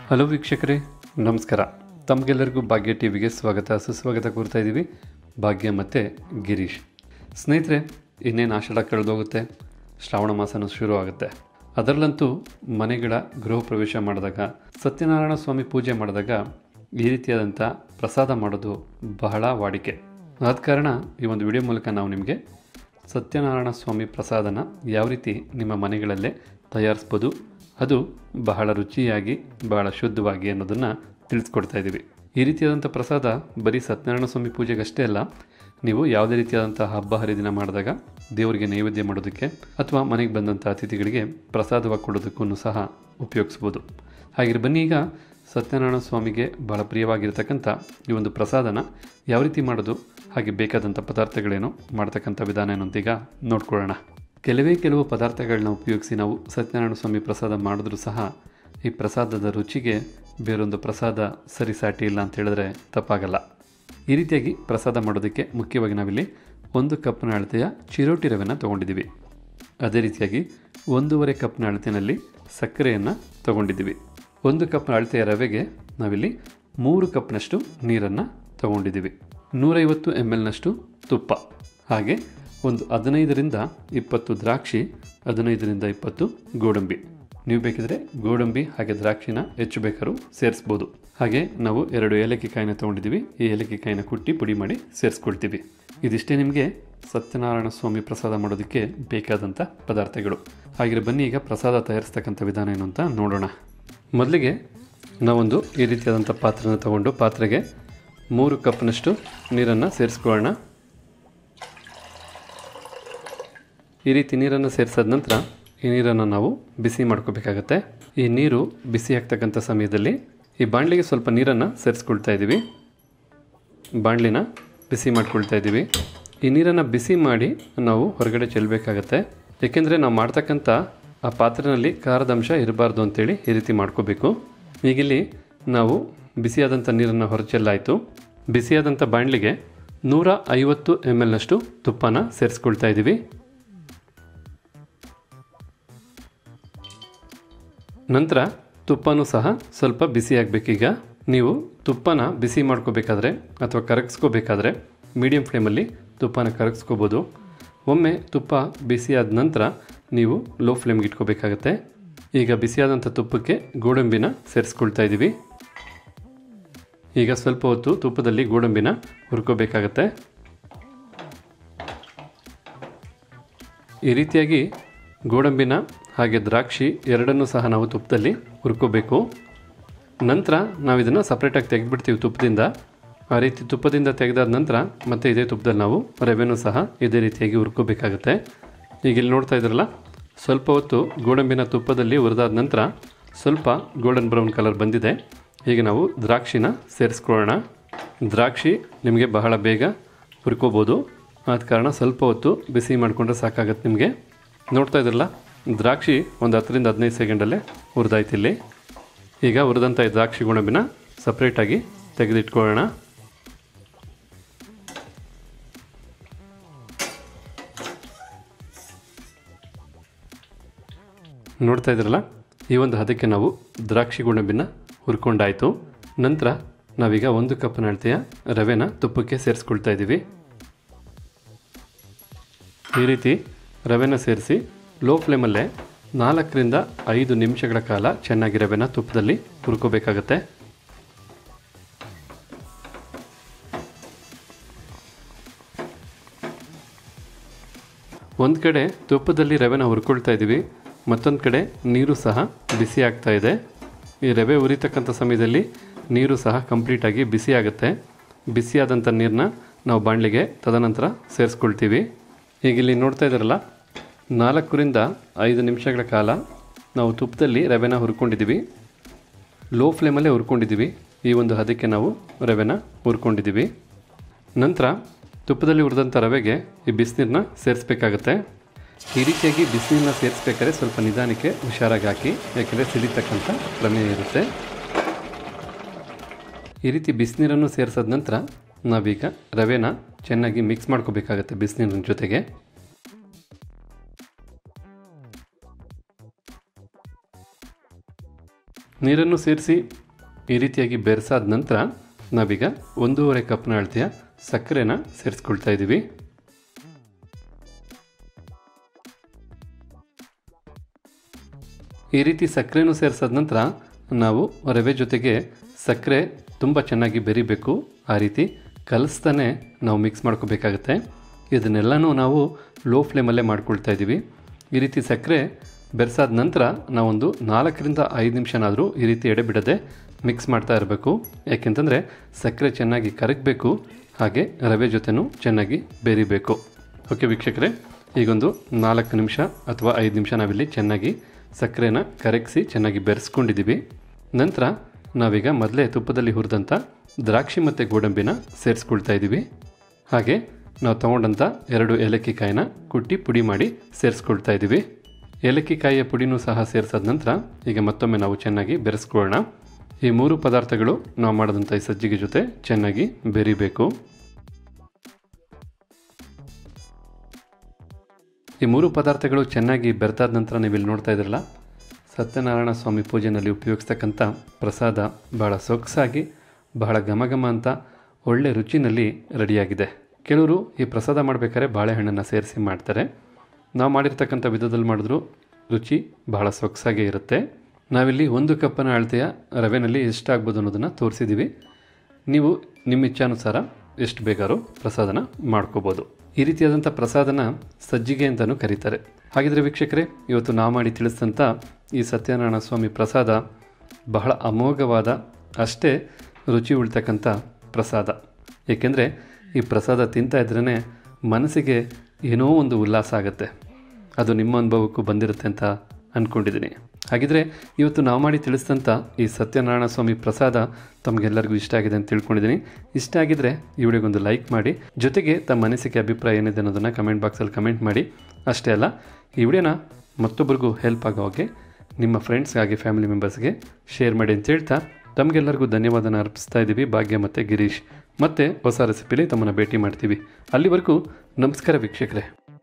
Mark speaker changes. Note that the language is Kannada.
Speaker 1: ಹಲೋ ವೀಕ್ಷಕರೇ ನಮಸ್ಕಾರ ತಮಗೆಲ್ಲರಿಗೂ ಭಾಗ್ಯ ಟಿವಿಗೆ ಸ್ವಾಗತ ಸುಸ್ವಾಗತ ಕೋರ್ತಾ ಇದ್ದೀವಿ ಭಾಗ್ಯ ಮತ್ತು ಗಿರೀಶ್ ಸ್ನೇಹಿತರೆ ಇನ್ನೇನು ಆಷಾಢ ಕಳೆದೋಗುತ್ತೆ ಶ್ರಾವಣ ಮಾಸನೂ ಶುರು ಆಗುತ್ತೆ ಅದರಲ್ಲಂತೂ ಮನೆಗಳ ಗೃಹ ಪ್ರವೇಶ ಮಾಡಿದಾಗ ಸತ್ಯನಾರಾಯಣ ಸ್ವಾಮಿ ಪೂಜೆ ಮಾಡಿದಾಗ ಈ ರೀತಿಯಾದಂಥ ಪ್ರಸಾದ ಮಾಡೋದು ಬಹಳ ವಾಡಿಕೆ ಆದ ಕಾರಣ ಈ ಒಂದು ವಿಡಿಯೋ ಮೂಲಕ ನಾವು ನಿಮಗೆ ಸತ್ಯನಾರಾಯಣ ಸ್ವಾಮಿ ಪ್ರಸಾದನ ಯಾವ ರೀತಿ ನಿಮ್ಮ ಮನೆಗಳಲ್ಲೇ ತಯಾರಿಸ್ಬೋದು ಅದು ಬಹಳ ರುಚಿಯಾಗಿ ಬಹಳ ಶುದ್ಧವಾಗಿ ಅನ್ನೋದನ್ನು ತಿಳಿಸ್ಕೊಡ್ತಾ ಇದ್ದೀವಿ ಈ ರೀತಿಯಾದಂಥ ಪ್ರಸಾದ ಬರೀ ಸತ್ಯನಾರಾಯಣ ಸ್ವಾಮಿ ಪೂಜೆಗಷ್ಟೇ ಅಲ್ಲ ನೀವು ಯಾವುದೇ ರೀತಿಯಾದಂಥ ಹಬ್ಬ ಹರಿದಿನ ಮಾಡಿದಾಗ ದೇವರಿಗೆ ನೈವೇದ್ಯ ಮಾಡೋದಕ್ಕೆ ಅಥವಾ ಮನೆಗೆ ಬಂದಂಥ ಅತಿಥಿಗಳಿಗೆ ಪ್ರಸಾದವಾಗಿ ಕೊಡೋದಕ್ಕೂ ಸಹ ಉಪಯೋಗಿಸ್ಬೋದು ಹಾಗೆ ಬನ್ನಿ ಈಗ ಸತ್ಯನಾರಾಯಣ ಸ್ವಾಮಿಗೆ ಬಹಳ ಪ್ರಿಯವಾಗಿರ್ತಕ್ಕಂಥ ಈ ಒಂದು ಪ್ರಸಾದನ ಯಾವ ರೀತಿ ಮಾಡೋದು ಹಾಗೆ ಬೇಕಾದಂಥ ಪದಾರ್ಥಗಳೇನು ಮಾಡ್ತಕ್ಕಂಥ ವಿಧಾನ ಏನು ಅಂತ ಈಗ ನೋಡ್ಕೊಳ್ಳೋಣ ಕೆಲವೇ ಕೆಲವು ಪದಾರ್ಥಗಳನ್ನ ಉಪಯೋಗಿಸಿ ನಾವು ಸತ್ಯನಾರಾಯಣ ಸ್ವಾಮಿ ಪ್ರಸಾದ ಮಾಡಿದ್ರೂ ಸಹ ಈ ಪ್ರಸಾದದ ರುಚಿಗೆ ಬೇರೊಂದು ಪ್ರಸಾದ ಸರಿಸಾಟಿ ಇಲ್ಲ ಅಂತ ಹೇಳಿದ್ರೆ ತಪ್ಪಾಗಲ್ಲ ಈ ರೀತಿಯಾಗಿ ಪ್ರಸಾದ ಮಾಡೋದಕ್ಕೆ ಮುಖ್ಯವಾಗಿ ನಾವಿಲ್ಲಿ ಒಂದು ಕಪ್ನ ಅಳತೆಯ ಚಿರೋಟಿ ರವೆನ ತೊಗೊಂಡಿದ್ದೀವಿ ಅದೇ ರೀತಿಯಾಗಿ ಒಂದೂವರೆ ಕಪ್ನ ಅಳತೆಯಲ್ಲಿ ಸಕ್ಕರೆಯನ್ನು ತಗೊಂಡಿದ್ದೀವಿ ಒಂದು ಕಪ್ನ ಅಳತೆಯ ರವೆಗೆ ನಾವಿಲ್ಲಿ ಮೂರು ಕಪ್ನಷ್ಟು ನೀರನ್ನು ತಗೊಂಡಿದ್ದೀವಿ ನೂರೈವತ್ತು ಎಮ್ ಎಲ್ನಷ್ಟು ತುಪ್ಪ ಹಾಗೆ ಒಂದು ಹದಿನೈದರಿಂದ ಇಪ್ಪತ್ತು ದ್ರಾಕ್ಷಿ ಹದಿನೈದರಿಂದ ಇಪ್ಪತ್ತು ಗೋಡಂಬಿ ನೀವು ಬೇಕಿದ್ರೆ ಗೋಡಂಬಿ ಹಾಗೆ ದ್ರಾಕ್ಷಿನ ಹೆಚ್ಚು ಬೇಕಾದ್ರೂ ಸೇರಿಸ್ಬೋದು ಹಾಗೆ ನಾವು ಎರಡು ಏಲಕ್ಕಿ ಕಾಯಿನ ತೊಗೊಂಡಿದ್ದೀವಿ ಈ ಏಲಕ್ಕಿ ಕಾಯಿನ ಕುಟ್ಟಿ ಪುಡಿ ಮಾಡಿ ಸೇರಿಸ್ಕೊಳ್ತೀವಿ ಇದಿಷ್ಟೇ ನಿಮಗೆ ಸತ್ಯನಾರಾಯಣ ಸ್ವಾಮಿ ಪ್ರಸಾದ ಮಾಡೋದಕ್ಕೆ ಬೇಕಾದಂಥ ಪದಾರ್ಥಗಳು ಹಾಗೆ ಬನ್ನಿ ಈಗ ಪ್ರಸಾದ ತಯಾರಿಸ್ತಕ್ಕಂಥ ವಿಧಾನ ಏನು ಅಂತ ನೋಡೋಣ ಮೊದಲಿಗೆ ನಾವೊಂದು ಈ ರೀತಿಯಾದಂಥ ಪಾತ್ರೆನ ತಗೊಂಡು ಪಾತ್ರೆಗೆ ಮೂರು ಕಪ್ನಷ್ಟು ನೀರನ್ನು ಸೇರಿಸ್ಕೊಳ್ಳೋಣ ಈ ರೀತಿ ನೀರನ್ನು ಸೇರಿಸಿದ ನಂತರ ಈ ನೀರನ್ನು ನಾವು ಬಿಸಿ ಮಾಡ್ಕೋಬೇಕಾಗತ್ತೆ ಈ ನೀರು ಬಿಸಿ ಆಗ್ತಕ್ಕಂಥ ಸಮಯದಲ್ಲಿ ಈ ಬಾಣಲಿಗೆ ಸ್ವಲ್ಪ ನೀರನ್ನು ಸೇರಿಸ್ಕೊಳ್ತಾ ಇದ್ದೀವಿ ಬಾಣಲಿನ ಬಿಸಿ ಮಾಡ್ಕೊಳ್ತಾ ಇದ್ದೀವಿ ಈ ನೀರನ್ನು ಬಿಸಿ ಮಾಡಿ ನಾವು ಹೊರಗಡೆ ಚೆಲ್ಲಬೇಕಾಗತ್ತೆ ಏಕೆಂದರೆ ನಾವು ಮಾಡ್ತಕ್ಕಂಥ ಆ ಪಾತ್ರೆಯಲ್ಲಿ ಖಾರದ ಅಂಶ ಇರಬಾರ್ದು ಅಂತೇಳಿ ಈ ರೀತಿ ಮಾಡ್ಕೋಬೇಕು ಈಗಿಲ್ಲಿ ನಾವು ಬಿಸಿಯಾದಂಥ ನೀರನ್ನು ಹೊರಚೆಲ್ಲಾಯಿತು ಬಿಸಿಯಾದಂಥ ಬಾಣಲಿಗೆ ನೂರ ಐವತ್ತು ಎಮ್ ಎಲ್ನಷ್ಟು ತುಪ್ಪನ ಸೇರಿಸ್ಕೊಳ್ತಾ ಇದ್ದೀವಿ ನಂತರ ತುಪ್ಪನೂ ಸಹ ಸ್ವಲ್ಪ ಬಿಸಿ ಆಗಬೇಕೀಗ ನೀವು ತುಪ್ಪನ ಬಿಸಿ ಮಾಡ್ಕೋಬೇಕಾದ್ರೆ ಅಥವಾ ಕರಗಿಸ್ಕೋಬೇಕಾದ್ರೆ ಮೀಡಿಯಂ ಫ್ಲೇಮಲ್ಲಿ ತುಪ್ಪನ ಕರಗಿಸ್ಕೋಬೋದು ಒಮ್ಮೆ ತುಪ್ಪ ಬಿಸಿಯಾದ ನಂತರ ನೀವು ಲೋ ಫ್ಲೇಮ್ಗೆ ಇಟ್ಕೋಬೇಕಾಗತ್ತೆ ಈಗ ಬಿಸಿಯಾದಂಥ ತುಪ್ಪಕ್ಕೆ ಗೋಡಂಬಿನ ಸೇರಿಸ್ಕೊಳ್ತಾ ಇದ್ದೀವಿ ಈಗ ಸ್ವಲ್ಪ ಹೊತ್ತು ತುಪ್ಪದಲ್ಲಿ ಗೋಡಂಬಿನ ಹುರ್ಕೋಬೇಕಾಗತ್ತೆ ಈ ರೀತಿಯಾಗಿ ಗೋಡಂಬಿನ ಹಾಗೆ ದ್ರಾಕ್ಷಿ ಎರಡನ್ನೂ ಸಹ ನಾವು ತುಪ್ಪದಲ್ಲಿ ಹುರ್ಕೋಬೇಕು ನಂತರ ನಾವು ಇದನ್ನು ಸಪ್ರೇಟಾಗಿ ತೆಗೆದುಬಿಡ್ತೀವಿ ತುಪ್ಪದಿಂದ ಆ ರೀತಿ ತುಪ್ಪದಿಂದ ತೆಗೆದಾದ ನಂತರ ಮತ್ತೆ ಇದೇ ತುಪ್ಪದಲ್ಲಿ ನಾವು ರವೆನೂ ಸಹ ಇದೇ ರೀತಿಯಾಗಿ ಹುರ್ಕೋಬೇಕಾಗತ್ತೆ ಈಗ ಇಲ್ಲಿ ನೋಡ್ತಾ ಇದ್ರಲ್ಲ ಸ್ವಲ್ಪ ಹೊತ್ತು ಗೋಡಂಬಿನ ತುಪ್ಪದಲ್ಲಿ ಹುರಿದಾದ ನಂತರ ಸ್ವಲ್ಪ ಗೋಲ್ಡನ್ ಬ್ರೌನ್ ಕಲರ್ ಬಂದಿದೆ ಈಗ ನಾವು ದ್ರಾಕ್ಷಿನ ಸೇರಿಸ್ಕೊಳ್ಳೋಣ ದ್ರಾಕ್ಷಿ ನಿಮಗೆ ಬಹಳ ಬೇಗ ಹುರ್ಕೋಬೋದು ಆದ ಕಾರಣ ಸ್ವಲ್ಪ ಹೊತ್ತು ಬಿಸಿ ಮಾಡಿಕೊಂಡ್ರೆ ಸಾಕಾಗತ್ತೆ ನಿಮಗೆ ನೋಡ್ತಾ ಇದ್ರಲ್ಲ ದ್ರಾಕ್ಷಿ ಒಂದು ಹತ್ತರಿಂದ ಹದಿನೈದು ಸೆಕೆಂಡಲ್ಲೇ ಹುರಿದಾಯ್ತು ಇಲ್ಲಿ ಈಗ ಹುರಿದಂಥ ಈ ದ್ರಾಕ್ಷಿ ಗೋಡಂಬಿನ ಸಪ್ರೇಟಾಗಿ ತೆಗೆದಿಟ್ಕೊಳ್ಳೋಣ ನೋಡ್ತಾ ಇದ್ರಲ್ಲ ಈ ಒಂದು ಹದಕ್ಕೆ ನಾವು ದ್ರಾಕ್ಷಿ ಗೋಡಂಬಿನ ಹುರ್ಕೊಂಡಾಯಿತು ನಂತರ ನಾವೀಗ ಒಂದು ಕಪ್ನ ಅಳತೆಯ ರವೆನ ತುಪ್ಪಕ್ಕೆ ಸೇರಿಸ್ಕೊಳ್ತಾ ಇದ್ದೀವಿ ಈ ರೀತಿ ರವೆನ ಸೇರಿಸಿ ಲೋ ಫ್ಲೇಮಲ್ಲೇ ನಾಲ್ಕರಿಂದ ಐದು ನಿಮಿಷಗಳ ಕಾಲ ಚೆನ್ನಾಗಿ ರವೆನ ತುಪ್ಪದಲ್ಲಿ ಹುರ್ಕೋಬೇಕಾಗತ್ತೆ ಒಂದು ಕಡೆ ತುಪ್ಪದಲ್ಲಿ ರವೆನ ಹುರ್ಕೊಳ್ತಾ ಇದ್ದೀವಿ ಮತ್ತೊಂದು ಕಡೆ ನೀರು ಸಹ ಬಿಸಿ ಆಗ್ತಾ ಇದೆ ಈ ರವೆ ಉರಿತಕ್ಕಂಥ ಸಮಯದಲ್ಲಿ ನೀರು ಸಹ ಕಂಪ್ಲೀಟಾಗಿ ಬಿಸಿ ಆಗುತ್ತೆ ಬಿಸಿಯಾದಂಥ ನೀರನ್ನ ನಾವು ಬಾಣಲಿಗೆ ತದನಂತರ ಸೇರಿಸ್ಕೊಳ್ತೀವಿ ಈಗ ಇಲ್ಲಿ ನೋಡ್ತಾ ಇದ್ದಾರಲ್ಲ ನಾಲ್ಕರಿಂದ ಐದು ನಿಮಿಷಗಳ ಕಾಲ ನಾವು ತುಪ್ಪದಲ್ಲಿ ರವೆನ ಹುರ್ಕೊಂಡಿದ್ದೀವಿ ಲೋ ಫ್ಲೇಮಲ್ಲೇ ಹುರ್ಕೊಂಡಿದ್ದೀವಿ ಈ ಒಂದು ಹದಕ್ಕೆ ನಾವು ರವೆನ ಹುರ್ಕೊಂಡಿದ್ದೀವಿ ನಂತರ ತುಪ್ಪದಲ್ಲಿ ಹುರಿದಂಥ ರವೆಗೆ ಈ ಬಿಸಿನೀರನ್ನ ಸೇರಿಸ್ಬೇಕಾಗತ್ತೆ ಈ ರೀತಿಯಾಗಿ ಬಿಸಿನೀರನ್ನ ಸೇರಿಸ್ಬೇಕಾದ್ರೆ ಸ್ವಲ್ಪ ನಿಧಾನಕ್ಕೆ ಹುಷಾರಾಗಿ ಹಾಕಿ ಯಾಕೆಂದರೆ ಸಿಡಿತಕ್ಕಂಥ ಪ್ರಮೇಯ ಇರುತ್ತೆ ಈ ರೀತಿ ಬಿಸಿನೀರನ್ನು ಸೇರಿಸಿದ ನಂತರ ನಾವೀಗ ರವೆನ ಚೆನ್ನಾಗಿ ಮಿಕ್ಸ್ ಮಾಡ್ಕೋಬೇಕಾಗತ್ತೆ ಬಿಸಿನೀರಿನ ಜೊತೆಗೆ ನೀರನ್ನು ಸೇರಿಸಿ ಈ ರೀತಿಯಾಗಿ ಬೆರೆಸಾದ ನಂತರ ನಾವೀಗ ಒಂದೂವರೆ ಕಪ್ನ ಅಳತೆಯ ಸಕ್ಕರೆನ ಸೇರಿಸ್ಕೊಳ್ತಾ ಇದ್ದೀವಿ ಈ ರೀತಿ ಸಕ್ಕರೆನೂ ಸೇರಿಸಾದ ನಂತರ ನಾವು ರವೆ ಜೊತೆಗೆ ಸಕ್ಕರೆ ತುಂಬ ಚೆನ್ನಾಗಿ ಬೆರಿಬೇಕು ಆ ರೀತಿ ಕಲಿಸ್ತಾನೆ ನಾವು ಮಿಕ್ಸ್ ಮಾಡ್ಕೋಬೇಕಾಗತ್ತೆ ಇದನ್ನೆಲ್ಲನೂ ನಾವು ಲೋ ಫ್ಲೇಮಲ್ಲೇ ಮಾಡ್ಕೊಳ್ತಾ ಇದ್ದೀವಿ ಈ ರೀತಿ ಸಕ್ಕರೆ ಬೆರೆಸಾದ ನಂತರ ನಾವೊಂದು ನಾಲ್ಕರಿಂದ ಐದು ನಿಮಿಷನಾದರೂ ಈ ರೀತಿ ಎಡೆ ಬಿಡದೆ ಮಿಕ್ಸ್ ಮಾಡ್ತಾ ಇರಬೇಕು ಯಾಕೆಂತಂದರೆ ಸಕ್ಕರೆ ಚೆನ್ನಾಗಿ ಕರಗಬೇಕು ಹಾಗೆ ರವೆ ಜೊತೆನೂ ಚೆನ್ನಾಗಿ ಬೆರಿಬೇಕು ಓಕೆ ವೀಕ್ಷಕರೇ ಈಗೊಂದು ನಾಲ್ಕು ನಿಮಿಷ ಅಥವಾ ಐದು ನಿಮಿಷ ನಾವಿಲ್ಲಿ ಚೆನ್ನಾಗಿ ಸಕ್ಕರೆನ ಕರಗಿಸಿ ಚೆನ್ನಾಗಿ ಬೆರೆಸ್ಕೊಂಡಿದ್ದೀವಿ ನಂತರ ನಾವೀಗ ಮೊದಲೇ ತುಪ್ಪದಲ್ಲಿ ಹುರಿದಂಥ ದ್ರಾಕ್ಷಿ ಮತ್ತು ಗೋಡಂಬಿನ ಸೇರಿಸ್ಕೊಳ್ತಾ ಇದ್ದೀವಿ ಹಾಗೆ ನಾವು ತೊಗೊಂಡಂಥ ಎರಡು ಏಲಕ್ಕಿ ಕಾಯಿನ ಕುಟ್ಟಿ ಪುಡಿ ಮಾಡಿ ಸೇರಿಸ್ಕೊಳ್ತಾ ಇದ್ದೀವಿ ಏಲಕ್ಕಿ ಕಾಯಿಯ ಪುಡಿನೂ ಸಹ ಸೇರಿಸಾದ ನಂತರ ಈಗ ಮತ್ತೊಮ್ಮೆ ನಾವು ಚೆನ್ನಾಗಿ ಬೆರೆಸ್ಕೊಳ್ಳೋಣ ಈ ಮೂರು ಪದಾರ್ಥಗಳು ನಾವು ಮಾಡಿದಂಥ ಈ ಸಜ್ಜಿಗೆ ಜೊತೆ ಚೆನ್ನಾಗಿ ಬೆರಿಬೇಕು ಈ ಮೂರು ಪದಾರ್ಥಗಳು ಚೆನ್ನಾಗಿ ಬೆರೆತಾದ ನಂತರ ನೀವು ಇಲ್ಲಿ ನೋಡ್ತಾ ಇದ್ರಲ್ಲ ಸತ್ಯನಾರಾಯಣ ಸ್ವಾಮಿ ಪೂಜೆಯಲ್ಲಿ ಉಪಯೋಗಿಸ್ತಕ್ಕಂಥ ಪ್ರಸಾದ ಬಹಳ ಸೊಗಸಾಗಿ ಬಹಳ ಘಮ ಘಮ ಅಂತ ಒಳ್ಳೆ ರುಚಿನಲ್ಲಿ ರೆಡಿಯಾಗಿದೆ ಕೆಲವರು ಈ ಪ್ರಸಾದ ಮಾಡಬೇಕಾದ್ರೆ ಬಾಳೆಹಣ್ಣನ್ನು ಸೇರಿಸಿ ಮಾಡ್ತಾರೆ ನಾವು ಮಾಡಿರ್ತಕ್ಕಂಥ ವಿಧದಲ್ಲಿ ಮಾಡಿದ್ರು ರುಚಿ ಬಹಳ ಸೊಗಸಾಗೇ ಇರುತ್ತೆ ನಾವಿಲ್ಲಿ ಒಂದು ಕಪ್ಪನ ಅಳತೆಯ ರವೆನಲ್ಲಿ ಎಷ್ಟಾಗ್ಬೋದು ಅನ್ನೋದನ್ನು ತೋರಿಸಿದ್ದೀವಿ ನೀವು ನಿಮ್ಮ ಇಚ್ಛಾನುಸಾರ ಎಷ್ಟು ಬೇಕಾದ್ರೂ ಪ್ರಸಾದನ ಮಾಡ್ಕೋಬೋದು ಈ ರೀತಿಯಾದಂಥ ಪ್ರಸಾದನ ಸಜ್ಜಿಗೆ ಅಂತಲೂ ಕರೀತಾರೆ ಹಾಗಿದ್ರೆ ವೀಕ್ಷಕರೇ ಇವತ್ತು ನಾವು ಮಾಡಿ ತಿಳಿಸಿದಂಥ ಈ ಸತ್ಯನಾರಾಯಣ ಸ್ವಾಮಿ ಪ್ರಸಾದ ಬಹಳ ಅಮೋಘವಾದ ಅಷ್ಟೇ ರುಚಿ ಉಳ್ತಕ್ಕಂಥ ಪ್ರಸಾದ ಏಕೆಂದರೆ ಈ ಪ್ರಸಾದ ತಿಂತಾ ಇದ್ರೇ ಮನಸ್ಸಿಗೆ ಏನೋ ಒಂದು ಉಲ್ಲಾಸ ಆಗುತ್ತೆ ಅದು ನಿಮ್ಮ ಅನುಭವಕ್ಕೂ ಬಂದಿರುತ್ತೆ ಅಂತ ಅಂದ್ಕೊಂಡಿದ್ದೀನಿ ಹಾಗಿದ್ರೆ ಇವತ್ತು ನಾವು ಮಾಡಿ ತಿಳಿಸಿದಂಥ ಈ ಸತ್ಯನಾರಾಯಣ ಸ್ವಾಮಿ ಪ್ರಸಾದ ತಮಗೆಲ್ಲರಿಗೂ ಇಷ್ಟ ಆಗಿದೆ ಅಂತ ತಿಳ್ಕೊಂಡಿದ್ದೀನಿ ಇಷ್ಟ ಆಗಿದ್ರೆ ಈ ವಿಡಿಯೋಗೊಂದು ಲೈಕ್ ಮಾಡಿ ಜೊತೆಗೆ ತಮ್ಮ ಅನಿಸಿಕೆ ಅಭಿಪ್ರಾಯ ಏನಿದೆ ಅನ್ನೋದನ್ನು ಕಮೆಂಟ್ ಬಾಕ್ಸಲ್ಲಿ ಕಮೆಂಟ್ ಮಾಡಿ ಅಷ್ಟೇ ಅಲ್ಲ ಈ ವಿಡಿಯೋನ ಮತ್ತೊಬ್ಬರಿಗೂ ಹೆಲ್ಪ್ ಆಗೋ ಹಾಗೆ ನಿಮ್ಮ ಫ್ರೆಂಡ್ಸ್ಗಾಗಿ ಫ್ಯಾಮಿಲಿ ಮೆಂಬರ್ಸ್ಗೆ ಶೇರ್ ಮಾಡಿ ಅಂತ ಹೇಳ್ತಾ ತಮಗೆಲ್ಲರಿಗೂ ಧನ್ಯವಾದನ ಅರ್ಪಿಸ್ತಾ ಇದ್ದೀವಿ ಭಾಗ್ಯ ಮತ್ತು ಗಿರೀಶ್ ಮತ್ತೆ ಹೊಸ ರೆಸಿಪಿಲಿ ತಮ್ಮನ್ನು ಭೇಟಿ ಮಾಡ್ತೀವಿ ಅಲ್ಲಿವರೆಗೂ ನಮಸ್ಕಾರ ವೀಕ್ಷಕರೇ